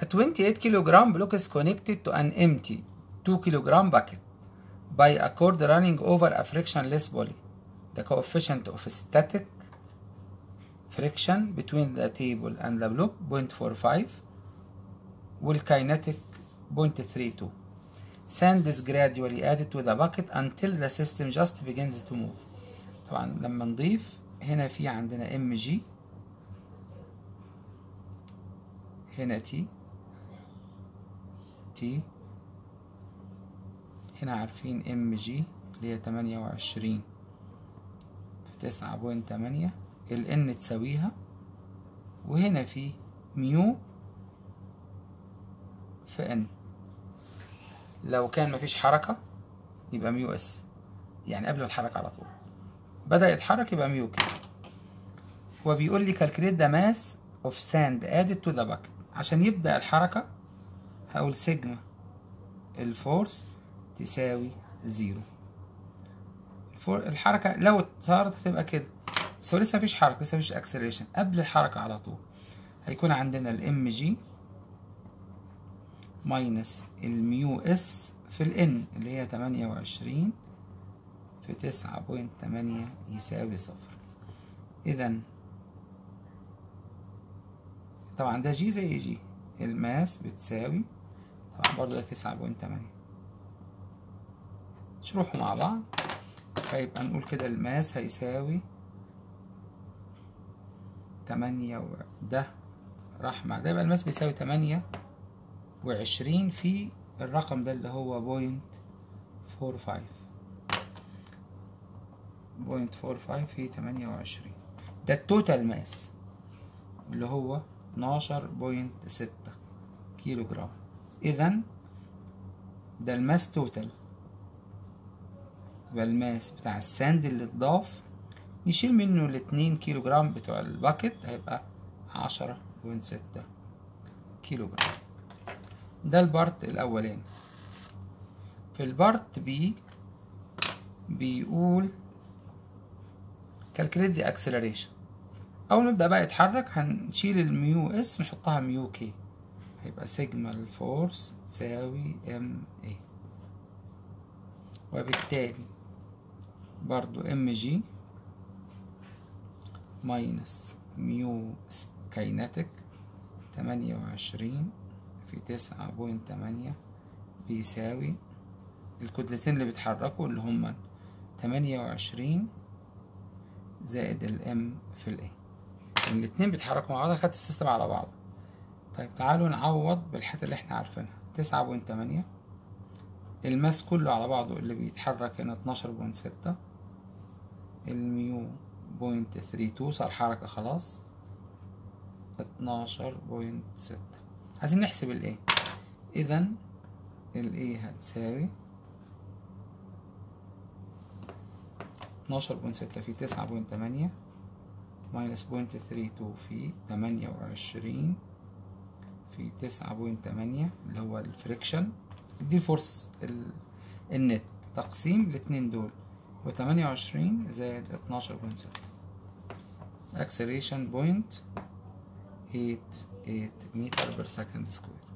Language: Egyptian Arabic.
28 kilogram block is connected to an empty 2 kilogram bucket by a cord running over a frictionless poly. The coefficient of static friction between the table and the block 0.45 والkinetic 0.32. Sand is gradually added to the bucket until the system just begins to move. طبعا لما نضيف هنا في عندنا ام جي هنا تي تي هنا عارفين ام جي اللي هي تمانية وعشرين في تسعة بوينت تمانية ال ان تساويها وهنا في ميو في ان لو كان مفيش حركة يبقى ميو اس يعني قبل ما يتحرك على طول بدأ يتحرك يبقى ميو كده هو بيقول لي calculate the mass of sand added to the bucket عشان يبدأ الحركة هقول سيجما الفورس تساوي زيرو الفور الحركة لو صارت هتبقى كده بس هو لسه مفيش حركة لسه مفيش اكسلريشن قبل الحركة على طول هيكون عندنا الام جي ماينس الميو اس في الان اللي هي تمانية وعشرين في تسعة بوينت تمانية يساوي صفر إذا طبعا ده جي زي جي الماس بتساوي طبعا برضه ده تسعة بوينت تمانية نشرحه مع بعض فيبقى نقول كده الماس هيساوي تمانية و... ده راح مع ده يبقى الماس بيساوي تمانية وعشرين في الرقم ده اللي هو بوينت فور فايف بوينت فور فايف في تمانية وعشرين ده التوتال ماس اللي هو اتناشر بوينت ستة كيلو جرام إذا ده الماس توتال يبقى الماس بتاع الساند اللي اتضاف نشيل منه الاتنين كيلو جرام بتوع الباكت هيبقى عشرة بوينت ستة كيلو جرام ده البارت الأولاني في البارت بي بيقول calculate the acceleration أول ما يبدأ بقى يتحرك هنشيل الميو اس ونحطها ميو كي هيبقى سيجما الفورس تساوي ام اي وبالتالي برضو ام جي ماينس ميو كايناتيك تمانية وعشرين في تسعة بوينت تمانية بيساوي الكتلتين اللي بيتحركوا اللي هما تمانية وعشرين زائد الام في الاي الاتنين بيتحركوا مع بعض خدت السيستم على بعضه طيب تعالوا نعوض بالحته اللي احنا عارفينها تسعة بوينت تمانية الماس كله على بعضه اللي بيتحرك هنا اتناشر بوينت ستة الميو بوينت ثري تو صار حركة خلاص اتناشر بوينت ستة عايزين نحسب الايه اذا الايه هتساوي اتناشر بوينت ستة في تسعة بوينت تمانية ماينس بوينت ثري تو في تمانية وعشرين في تسعة بوينت تمانية اللي هو الفريكشن دي الفورس النت تقسيم الاتنين دول وتمانية وعشرين زائد اتناشر بوينت ستة acceleration بوينت eight eight متر per second square